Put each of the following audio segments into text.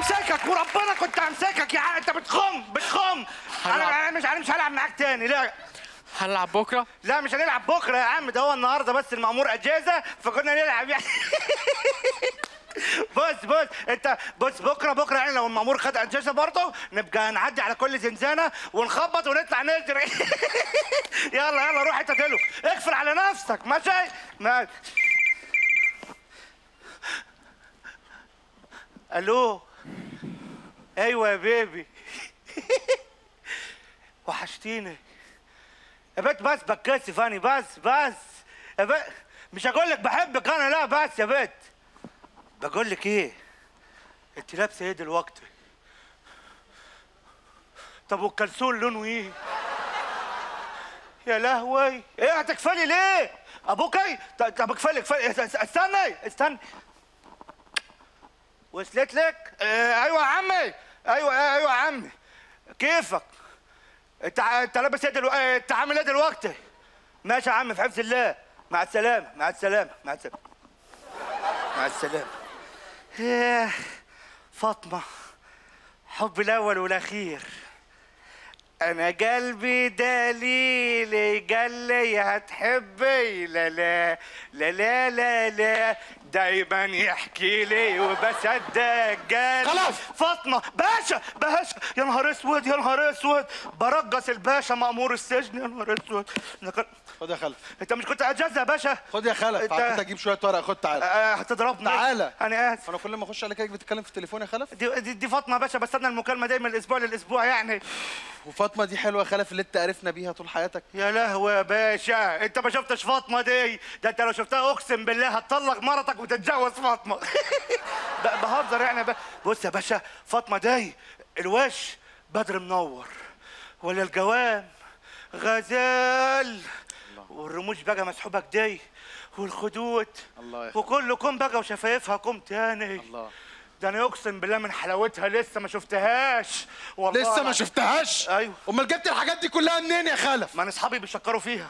همسكك وربنا كنت همسكك يا عم انت بتخم بتخم انا هلعب. انا مش انا مش هلعب معاك تاني لا هنلعب بكره لا مش هنلعب بكره يا عم ده هو النهارده بس المأمور اجازه فكنا نلعب يعني بص بص انت بص بكره بكره يعني لو المأمور خد اجازه برضه نبقى نعدي على كل زنزانه ونخبط ونطلع نجري يلا يلا روح انت دلو اقفل على نفسك ماشي ما الو ايوه يا بيبي وحشتيني يا بنت بس بتكسف اني بس بس يا بنت مش هقول لك بحبك انا لا بس يا بنت بقول لك ايه انت لابسه ايه دلوقتي طب والكلسون لونه ايه يا لهوي ايه هتكفلي ليه ابوك ايه ط- طب اكفلي اكفلي اس- استني استني وصلت لك آه ايوه يا عمي ايوه ايوه يا عمي كيفك انت ع- انت لابس ايه دلوقتي انت عامل ايه دلوقتي ماشي يا عم في حفظ الله مع السلامه مع السلامه مع السلامه مع السلامه ياه فاطمه حب الاول والاخير انا قلبي دليلي قال لي هتحبي لا لا لا لا لا لا دايما يحكي لي وبصدق قال خلاص. فاطمه باشا باشا يا نهار اسود يا نهار اسود برقص الباشا مامور السجن يا نهار اسود أنا كان- خد يا خلف انت مش كنت اجازه يا باشا خد يا خلف انت- كنت اجيب شويه ورق خد تعالى آه، هتضربني تعالى. انا اسف انا كل ما اخش عليك بتتكلم في التليفون يا خلف دي, دي, دي فاطمه يا باشا بستنى المكالمه دي من الاسبوع للاسبوع يعني وفاطمه دي حلوه يا خلف اللي انت عرفنا بيها طول حياتك يا لهوي يا باشا انت ما شفتش فاطمه دي ده انت لو شفتها اقسم بالله هتطلق مرتك وتتجوز فاطمه ب- بهزر يعني ب... بص يا باشا فاطمه دي الوش بدر منور ولا الجوام غزال والرموش بقى مسحوبه كدي والخدود الله يخليك. وكل كوم بقى وشفايفها كوم تاني الله ده انا اقسم بالله من حلاوتها لسه ما شفتهاش والله لسه ما العظيم. شفتهاش ايوه امال جبت الحاجات دي كلها منين يا خلف ما انا اصحابي بيشكروا فيها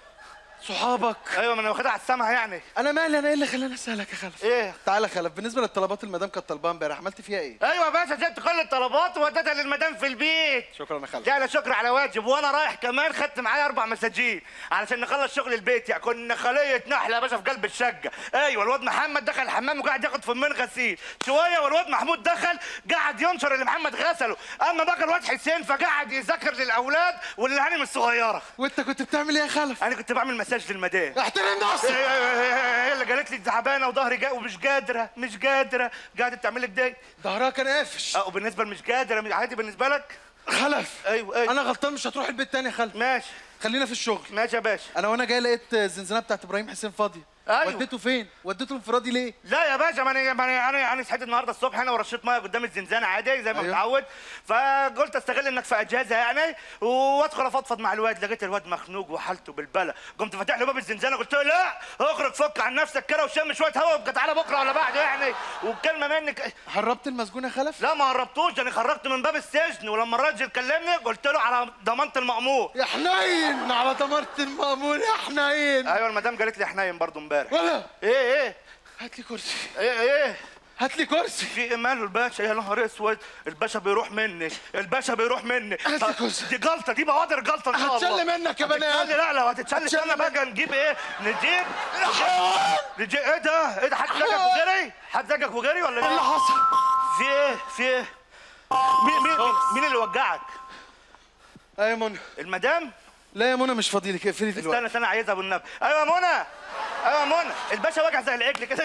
صحابك ايوه ما انا واخدها على السما يعني انا مالي انا ايه اللي خلاني اسالك يا خلف ايه تعالى يا خلف بالنسبه للطلبات المدام كانت طالباها امبارح عملت فيها ايه ايوه يا باشا جبت كل الطلبات ووديتها للمدام في البيت شكرا يا خلف لا لا شكر على واجب وانا رايح كمان خدت معايا اربع مساجين علشان نخلص شغل البيت يعني كنا خليه نحله يا باشا في قلب الشقه ايوه الواد محمد دخل الحمام وقاعد ياخد فمين غسيل شويه والواد محمود دخل قاعد ينشر اللي محمد غسله اما بقى الواد حسين فقعد يذاكر للاولاد والهانم الصغيره وانت كنت بتعمل ايه يا خلف انا كنت بعمل مساج للمدام احترم هي- نفسك هي هي اللي قالت لي تعبانه وظهري جاي ومش قادره مش قادره قاعده تعمل لك ده ظهرها كان قافش اه وبالنسبه لمش قادره عادي بالنسبه لك خلف ايوه ايوه انا غلطان مش هتروح البيت تاني يا خلف ماشي خلينا في الشغل ماشي يا باشا انا وانا جاي لقيت الزنزانه بتاعت ابراهيم حسين فاضيه أيوة. وديته فين وديته انفرادي ليه لا يا باشا ما انا ما انا انا انا صحيت النهارده الصبح انا ورشيت ميه قدام الزنزانه عادي زي ما أيوة. متعود فقلت استغل انك في اجازه يعني وادخل افضفض مع الواد لقيت الواد مخنوق وحالته بالبلا قمت فاتح له باب الزنزانه قلت له لا اخرج فك عن نفسك كده وشم شويه هوا وابقى تعالى بكره ولا بعد يعني وكلمه منك هربت المسجون يا خلف لا ما هربتوش ده انا خرجت من باب السجن ولما الراجل كلمني قلت له على ضمانه المأمور يا حنين على ضمانة المأمون يا حنين ايوه المدام قالت لي حنين برضه امبارح ولا ايه ايه هات لي كرسي ايه ايه هات لي كرسي في ايه ماله الباشا يا نهار اسود الباشا بيروح مني الباشا بيروح مني هات لي طب كرسي. دي جلطه دي بوادر جلطه ان شاء الله هتشل منك يا بني هتتشل آدم. لا لا هتتشل هتشل استنى بقى منك. نجيب ايه نجيب يا حيوان نجيب ايه ده ايه ده حد زجك وجري حد زجك وجري ولا ايه اللي ايه حصل في ايه في ايه مين مين مين اللي وجعك ايوه يا منى المدام لا يا منى مش فاضي لك اقفلي دلوقتي استنى استنى عايزها بالنبي ايوه يا منى ايوه يا منى الباشا وجع زي العجل كده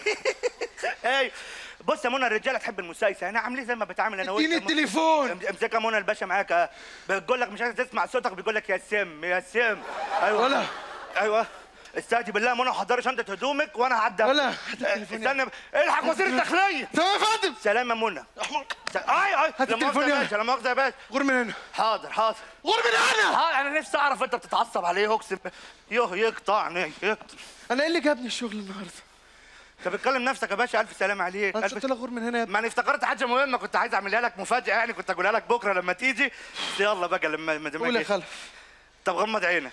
ايوه بص يا منى الرجاله تحب المسايسه انا عاملين زي ما بتعامل انا وانت اديني يا منى. التليفون امسكها منى الباشا معاك اه. بيقول لك مش عايز تسمع صوتك بيقول لك يا سم يا سم ايوه ولا. ايوه استهدي بالله منى وحضري شنطه هدومك وانا هعدي ولا. اه، استنى استنى الحق وزير الداخليه تمام يا فندم سلام يا منى س- اي اي هات لا التليفون مؤاخذة يا يلا. باشا لا مؤاخذه يا باشا غور من هنا حاضر حاضر غور من هنا اه انا نفسي اعرف انت بتتعصب عليه اقسم يوه يقطعني يقطع انا ايه اللي جابني الشغل النهارده انت بتكلم نفسك يا باشا الف سلام عليك انا ألف... مش قلت لك غور من هنا يا ابني ما انا افتكرت حاجه مهمه كنت عايز اعملها لك مفاجاه يعني كنت اقولها لك بكره لما تيجي بس يلا بقى لما ما قول يا دام خلف طب غمض عينك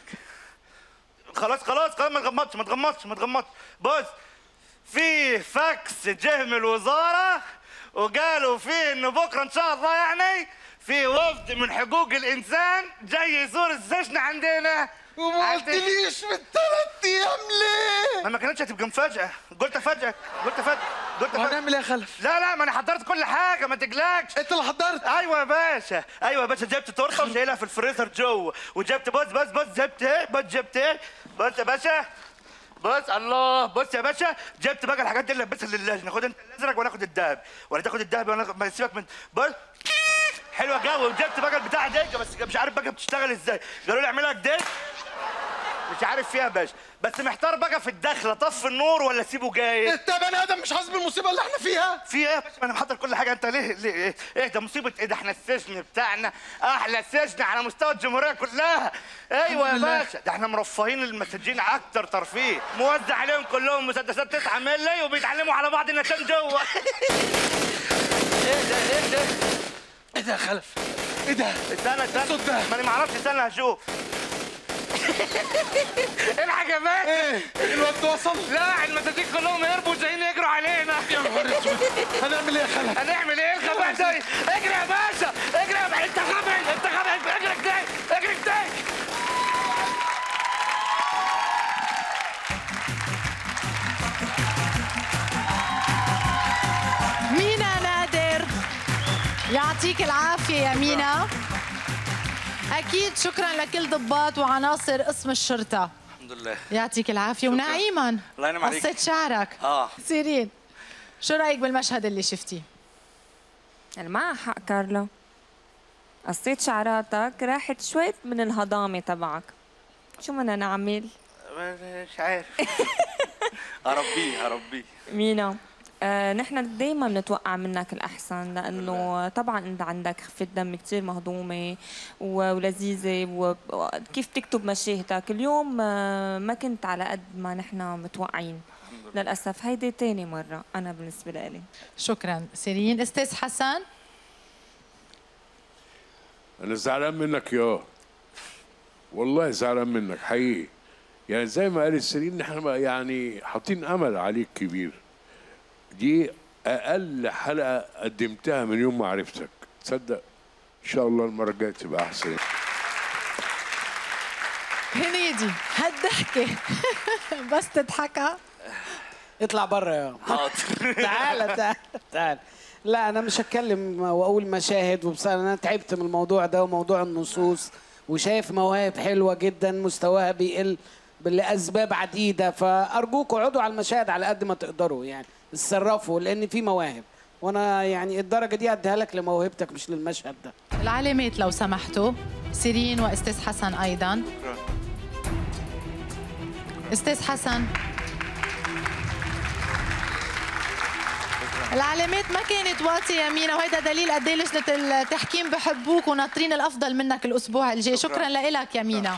خلاص خلاص خلاص ما تغمضش ما تغمضش ما تغمضش بص في فاكس جه من الوزاره وقالوا فيه انه بكره ان شاء الله يعني في وفد من حقوق الانسان جاي يزور السجن عندنا وما عندك- قلتليش من ثلاث ايام ليه؟ ما ما كانتش هتبقى مفاجأة قلت افاجئك قلت افاجئك قلت افاجئك وهنعمل ايه يا خلف؟ لا لا ما انا حضرت كل حاجة ما تقلقش انت اللي حضرت ايوه يا باشا ايوه يا باشا جبت تورته وشايلها في الفريزر جوه وجبت بص بص بص جبت ايه بص جبت ايه بص يا باشا بص الله بص يا باشا جبت بقى الحاجات دي اللي لبسها للجنه خد انت الازرق وانا اخد الذهب ولا تاخد الذهب وانا آخد- ما سيبك من بص حلوه قوي وجبت بقى البتاع دي بس مش عارف بقى بتشتغل ازاي قالوا لي اعملها كده مش عارف فيها يا باشا بس محتار بقى في الدخله طف النور ولا اسيبه جاي انت بني ادم مش حاسس بالمصيبه اللي احنا فيها في ايه يا باشا ما انا محضر كل حاجه انت ليه ليه ايه, إيه ده مصيبه ايه ده احنا السجن بتاعنا احلى سجن على مستوى الجمهوريه كلها ايوه يا الحمد لله. باشا ده احنا مرفهين المساجين اكتر ترفيه موزع عليهم كلهم مسدسات 9 ملي وبيتعلموا على بعض النشان جوه ايه ده ايه ده ايه ده يا خلف؟ ايه ده؟ استنى استنى الصوت ده. ما انا ما اعرفش استنى هشوف الحاج يا باشا ايه؟ الوقت وصل؟ لا المساجين كلهم هربوا جايين يجروا علينا يا نهار اسود هنعمل ايه يا خلف؟ هنعمل ايه الغباء ده اجري يا باشا اجري يا باشا انت غبي انت غبي اجري كده اجري كده مينا نادر يعطيك العافية يا مينا أكيد شكرا لكل ضباط وعناصر قسم الشرطة الحمد لله يعطيك العافية ونعيما الله ينعم عليك. قصيت شعرك اه سيرين شو رأيك بالمشهد اللي شفتيه؟ يعني معها حق كارلا قصيت شعراتك راحت شوي من الهضامة تبعك شو بدنا نعمل؟ مش عارف اربيه اربيه مينا آه نحن دايما بنتوقع منك الاحسن لانه طبعا انت عندك خفه دم كثير مهضومه و- ولذيذه وكيف تكتب مشاهدك اليوم آه ما كنت على قد ما نحن متوقعين للاسف هيدي تاني مره انا بالنسبه لي شكرا سيرين استاذ حسن انا زعلان منك يا والله زعلان منك حقيقي يعني زي ما قال سيرين نحن بقى يعني حاطين امل عليك كبير دي اقل حلقه قدمتها من يوم ما عرفتك تصدق ان شاء الله المره الجايه تبقى احسن هنيدي هالضحكة بس تضحكها اطلع بره يا حاضر تعال تعال تعال لا انا مش هتكلم واقول مشاهد وبصراحه انا تعبت من الموضوع ده وموضوع النصوص وشايف مواهب حلوه جدا مستواها بيقل لاسباب عديده فارجوكوا اقعدوا على المشاهد على قد ما تقدروا يعني اتصرفوا لان في مواهب وانا يعني الدرجه دي اديها لك لموهبتك مش للمشهد ده العلامات لو سمحتوا سيرين واستاذ حسن ايضا استاذ حسن العلامات ما كانت واطية يا مينا وهيدا دليل قد ايه لجنة التحكيم بحبوك وناطرين الأفضل منك الأسبوع الجاي شكرا لك يا مينا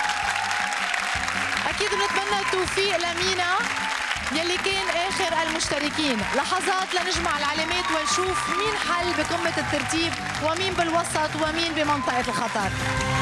أكيد بنتمنى التوفيق لمينا يلي كان آخر المشتركين لحظات لنجمع العلامات ونشوف مين حل بقمة الترتيب ومين بالوسط ومين بمنطقة الخطر